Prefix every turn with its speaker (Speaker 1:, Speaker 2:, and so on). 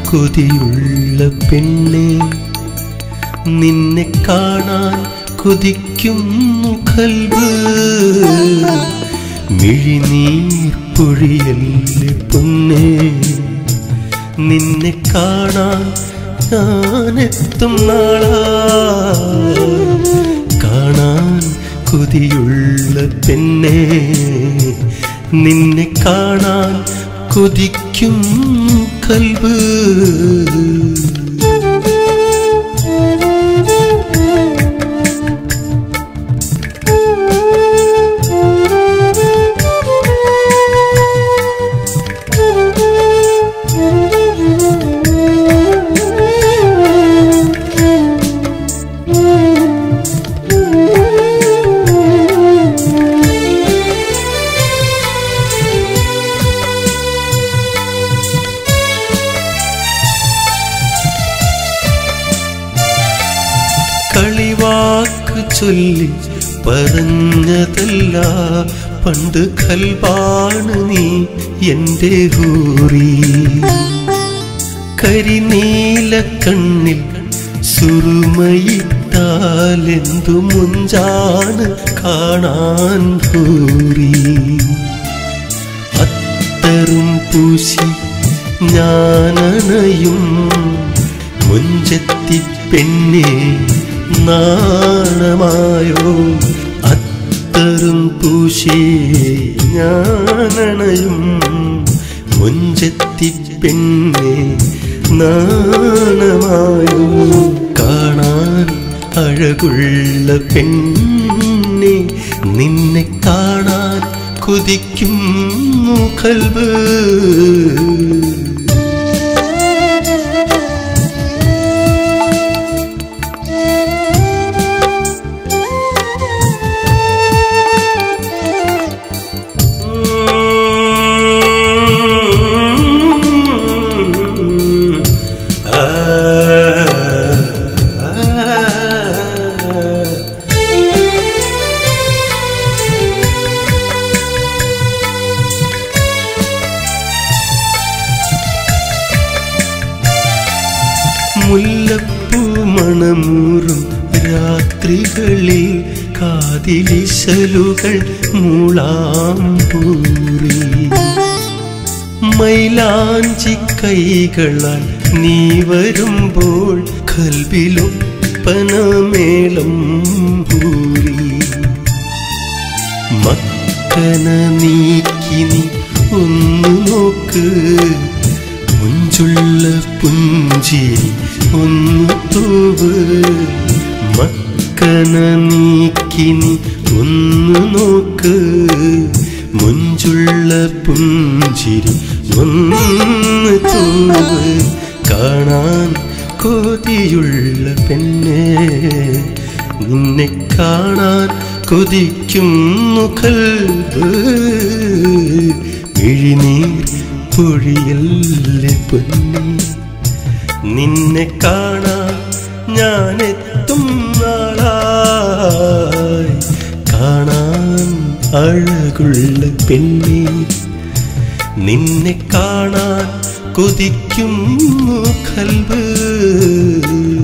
Speaker 1: കൊതിയുള്ള പെണ്ണെ നിന്നെ കാണാൻ കൊതിക്കുന്നു കൽവ് മിഴിനീർ പൊഴിയല്ലേ പൊന്നേ നിന്നെ കാണാൻ ഞാനെത്തും നാളാ കാണാൻ കൊതിയുള്ള പെണ്ണെ നിന്നെ കാണാൻ കൊതിക്കും കൽവ് കളിവാക്ക് ചൊല്ലി പറഞ്ഞതല്ല പണ്ട് കൽവാണ് നീ എന്റെ ഹൂറി കരിനീല കണ്ണിൽ സുറുമയിട്ടാലെന്തു മുഞ്ചാണ് കാണാൻ ഹൂറി അത്തറും പൂശി ഞാനണയും മുഞ്ചത്തി പെണ്ണെ നാണമായോ അത്തറും പൂശി ഞാനണയും മുഞ്ചത്തി പെണ്ണെ നാണമായോ കാണാൻ അഴകുള്ള പെണ്ണെ നിന്നെ കാണാൻ കുതിക്കുന്നു കൽവ് മുല്ലപ്പൂ മണമൂറും രാത്രികളിൽ കാതിലിശലുകൾ മൂളാമ്പൂറി മൈലാഞ്ചി കൈകളാൽ നീ വരുമ്പോൾ കൽവിലൊപ്പനമേളം പൂരി മക്കന നീക്കി നീ ഒന്നു നോക്ക് മുഞ്ചുള്ള പുഞ്ചിരി ഒന്നു തൂവ് മക്കന നീക്കി നീ ഒന്നു നോക്ക് മുഞ്ചുള്ള പുഞ്ചിരി ഒന്ന് തൂവ് കാണാൻ കൊതിയുള്ള പെണ്ണെ നിന്നെ കാണാൻ കൊതിക്കുന്നു കൽവ് മിഴിനീർ പൊഴിയല്ലേ പൊന്നി നിന്നെ കാണാൻ ഞാനെത്തും നാളായി കാണാൻ അഴകുള്ള പെണ്ണി നിന്നെ കാണാൻ കൊതിക്കുന്നു കൽവ്